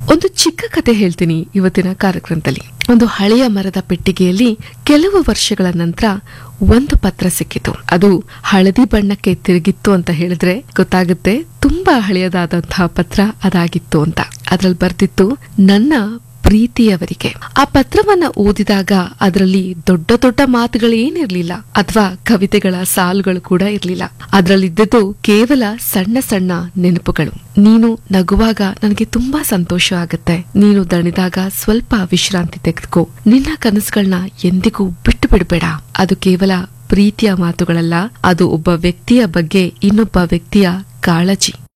ಒಂದು ಚಿಕ್ಕ ಕತೆ ಹೇಳ್ತೀನಿ ಇವತ್ತಿನ ಕಾರ್ಯಕ್ರಮದಲ್ಲಿ ಒಂದು ಹಳೆಯ ಮರದ ಪೆಟ್ಟಿಗೆಯಲ್ಲಿ ಕೆಲವು ವರ್ಷಗಳ ನಂತರ ಒಂದು ಪತ್ರ ಸಿಕ್ಕಿತು ಅದು ಹಳದಿ ಬಣ್ಣಕ್ಕೆ ತಿರುಗಿತ್ತು ಅಂತ ಹೇಳಿದ್ರೆ ಗೊತ್ತಾಗುತ್ತೆ ತುಂಬಾ ಹಳೆಯದಾದಂತಹ ಪತ್ರ ಅದಾಗಿತ್ತು ಅಂತ ಅದ್ರಲ್ಲಿ ಬರ್ತಿತ್ತು ನನ್ನ ಪ್ರೀತಿಯವರಿಗೆ ಆ ಪತ್ರವನ್ನ ಓದಿದಾಗ ಅದರಲ್ಲಿ ದೊಡ್ಡ ದೊಡ್ಡ ಮಾತುಗಳೇನಿರ್ಲಿಲ್ಲ ಅಥವಾ ಕವಿತೆಗಳ ಸಾಲುಗಳು ಕೂಡ ಇರ್ಲಿಲ್ಲ ಅದರಲ್ಲಿದ್ದದ್ದು ಕೇವಲ ಸಣ್ಣ ಸಣ್ಣ ನೆನಪುಗಳು ನೀನು ನಗುವಾಗ ನನಗೆ ತುಂಬಾ ಸಂತೋಷ ಆಗುತ್ತೆ ನೀನು ದಣಿದಾಗ ಸ್ವಲ್ಪ ವಿಶ್ರಾಂತಿ ತೆಗೆದುಕೋ ನಿನ್ನ ಕನಸುಗಳನ್ನ ಎಂದಿಗೂ ಬಿಟ್ಟು ಬಿಡಬೇಡ ಅದು ಕೇವಲ ಪ್ರೀತಿಯ ಮಾತುಗಳಲ್ಲ ಅದು ಒಬ್ಬ ವ್ಯಕ್ತಿಯ ಬಗ್ಗೆ ಇನ್ನೊಬ್ಬ ವ್ಯಕ್ತಿಯ ಕಾಳಜಿ